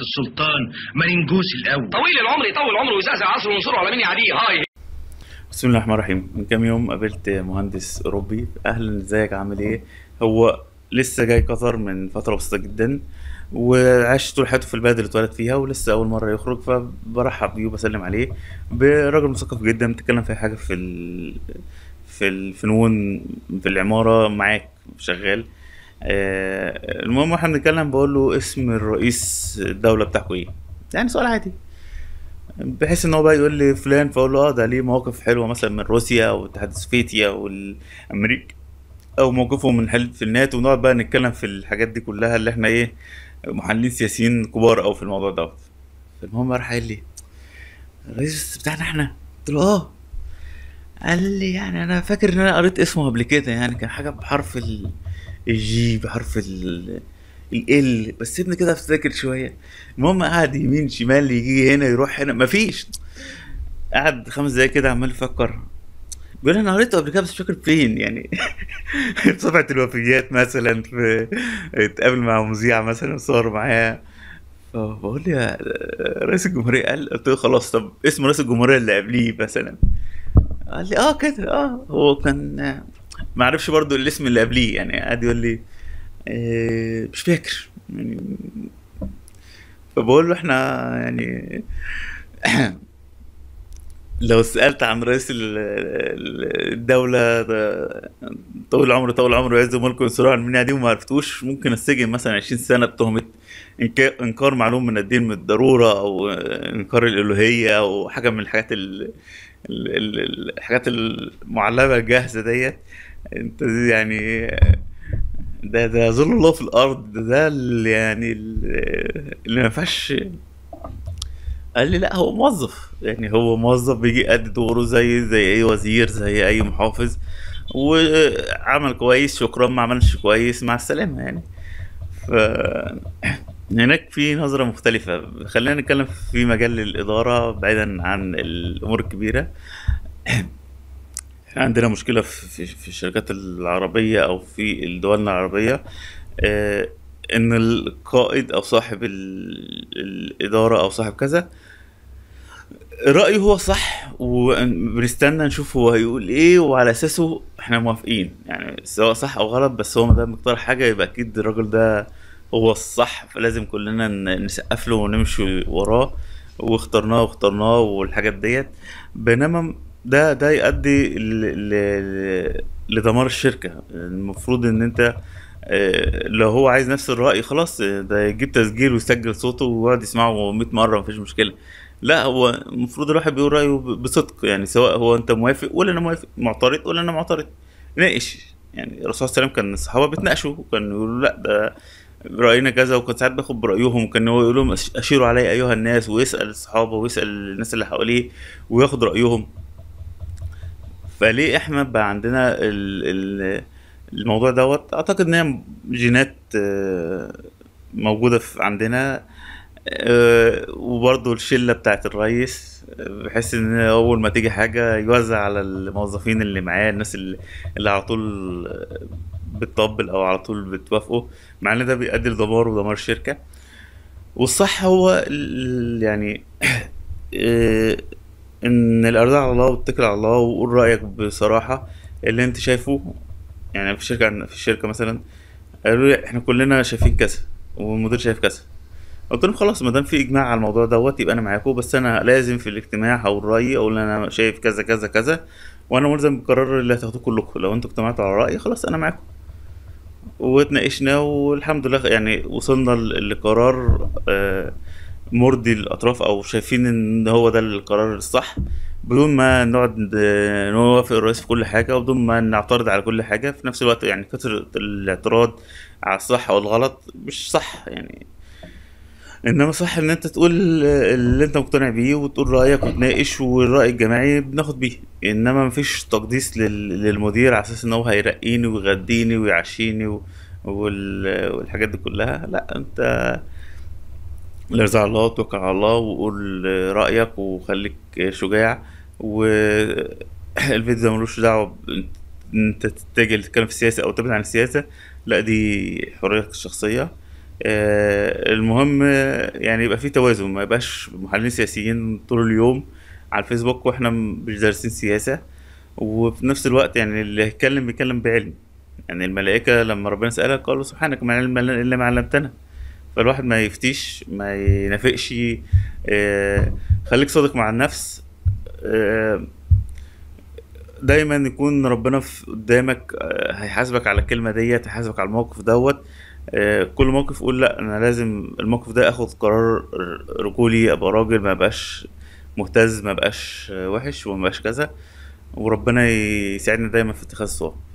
السلطان ما ينجوس الاول طويل العمر يطول عمره ويزعزع عصره وينصره على مين يعديه هاي بسم الله الرحمن الرحيم من كام يوم قابلت مهندس اوروبي اهلا ازيك عامل ايه هو لسه جاي قطر من فتره بسيطه جدا وعاش طول حياته في البلد اللي اتولد فيها ولسه اول مره يخرج فبرحب بيه وبسلم عليه براجل مثقف جدا بتتكلم في حاجه في ال... في الفنون في العماره معاك شغال آه، المهم واحنا بنتكلم بقول له اسم الرئيس الدوله بتاعكم ايه يعني سؤال عادي بحيث ان هو بقى يقول لي فلان فاقول له اه ده ليه مواقف حلوه مثلا من روسيا او الاتحاد السوفيتي او الامريكا او موقفه من حلف الناتو ونقعد بقى نتكلم في الحاجات دي كلها اللي احنا ايه محللين سياسيين كبار او في الموضوع دوت فالمهم راح قال لي الرئيس بتاعنا احنا قلت له اه قال لي يعني انا فاكر ان انا قريت اسمه قبل كده يعني كان حاجه بحرف ال الجي بحرف ال ال بس سيبني كده افتكر شويه المهم قعد يمين شمال يجي هنا يروح هنا مفيش قعد خمس دقايق كده عمال يفكر بيقول انا قريته قبل كده بس مش فاكر فين يعني في صفحه الوفيات مثلا في اتقابل مع مذيع مثلا صور معاه فبقول لي يا رئيس الجمهوريه قال قلت له خلاص طب اسم رئيس الجمهوريه اللي قبليه مثلا قال لي اه كده اه هو كان ما عرفش برضو الاسم اللي قبليه يعني قعد يقول لي آه مش فاكر يعني فبقول له احنا يعني لو سألت عن رئيس ال- ال- الدولة ده طول عمره طول عمره يعز ملكه وينصره على المنيا دي وما عرفتوش ممكن السجن مثلا 20 سنة بتهمة إنك- إنكار معلوم من الدين من الضرورة أو إنكار الألوهية أو حاجة من الحاجات ال... ال- ال- الحاجات المعلبة الجاهزة ديت أنت دي يعني ده ده ظل الله في الأرض ده, ده اللي يعني ال- اللي ما ينفعش قال لي لا هو موظف يعني هو موظف بيجي يأدي دوره زي زي اي وزير زي اي محافظ وعمل كويس شكرا ما عملش كويس مع السلامة يعني ف هناك في نظرة مختلفة خلينا نتكلم في مجال الإدارة بعيدا عن الأمور الكبيرة احنا عندنا مشكلة في في في الشركات العربية أو في دولنا العربية آه، إن القائد أو صاحب ال- الإدارة أو صاحب كذا رأيه هو صح وبنستنى نشوف هو هيقول ايه وعلى اساسه احنا موافقين يعني سواء صح او غلط بس هو ما دام مقترح حاجه يبقى اكيد الراجل ده هو الصح فلازم كلنا ن- نسقف له ونمشي وراه واخترناه واخترناه والحاجات ديت بينما ده ده يؤدي ل- ل- لدمار الشركه المفروض ان انت آه، لو هو عايز نفس الرأي خلاص آه، ده يجيب تسجيل ويسجل صوته ويقعد يسمعه 100 مرة مفيش مشكلة لا هو المفروض الواحد بيقول رأيه ب- بصدق يعني سواء هو انت موافق ولا انا موافق معترض ولا انا معترض ناقش يعني الرسول صلى الله عليه وسلم كان الصحابة بيتناقشوا كانوا يقولوا لا ده رأينا كذا وكان ساعات بياخد برأيهم وكان هو يقول لهم أش- أشيروا علي أيها الناس ويسأل الصحابة ويسأل الناس اللي حواليه وياخد رأيهم فليه احنا بقى عندنا ال ال الموضوع دوت اعتقد ان هي جينات آه، موجوده في عندنا آه، وبرضه الشله بتاعت الرئيس آه، بحيث ان اول ما تيجي حاجه يوزع على الموظفين اللي معاه الناس اللي, اللي على طول آه، بتطبل او على طول بتوافقه مع ان ده بيؤدي لدمار ودمار الشركه والصح هو ال- يعني آه، ان الارض على الله واتكل على الله وقول رايك بصراحه اللي انت شايفه يعني في الشركه في الشركه مثلا قالوا لي احنا كلنا شايفين كذا والمدير شايف كذا قلت لهم خلاص ما دام في اجماع على الموضوع دوت يبقى انا معاكم بس انا لازم في الاجتماع او الراي اقول انا شايف كذا كذا كذا وانا ملزم بالقرار اللي هتاخدوه كلكم لو انتوا اجتمعتوا على رايي خلاص انا معاكم واتناقشنا والحمد لله يعني وصلنا ل- لقرار آه، مرضي للاطراف او شايفين ان هو ده القرار الصح بدون ما نقعد آه، نوافق الرئيس في كل حاجه وبدون ما نعترض على كل حاجه في نفس الوقت يعني كتر الاعتراض على الصح او الغلط مش صح يعني انما صح ان انت تقول اللي انت مقتنع بيه وتقول رايك وتناقش والراي الجماعي بناخد بيه انما مفيش تقديس لل- للمدير على اساس ان هو هيرقيني ويغديني ويعشيني و- وال- والحاجات دي كلها لا انت ارزع على الله وتوكل على الله وقول رايك وخليك شجاع والفيديو ده ملوش دعوه ب- ان انت تتجه تتكلم في السياسه او تبعد عن السياسه لا دي حريتك الشخصيه آه، المهم آه، يعني يبقى في توازن ما يبقاش محللين سياسيين طول اليوم على الفيسبوك واحنا م- مش دارسين سياسة وفي نفس الوقت يعني اللي هيتكلم بيتكلم بعلم يعني الملائكة لما ربنا سألها قالوا سبحانك ما علم لنا إلا ما علمتنا فالواحد ما يفتيش ما ينافقش آه، خليك صادق مع النفس آه، دايما يكون ربنا في قدامك آه، هيحاسبك على الكلمة ديت هيحاسبك على الموقف دوت آه، كل موقف قول لا انا لازم الموقف ده اخد قرار ر- رجولي ابقى راجل ما بقاش مهتز ما بقاش آه، وحش وما بقاش كذا وربنا يساعدنا دايما في اتخاذ الصواب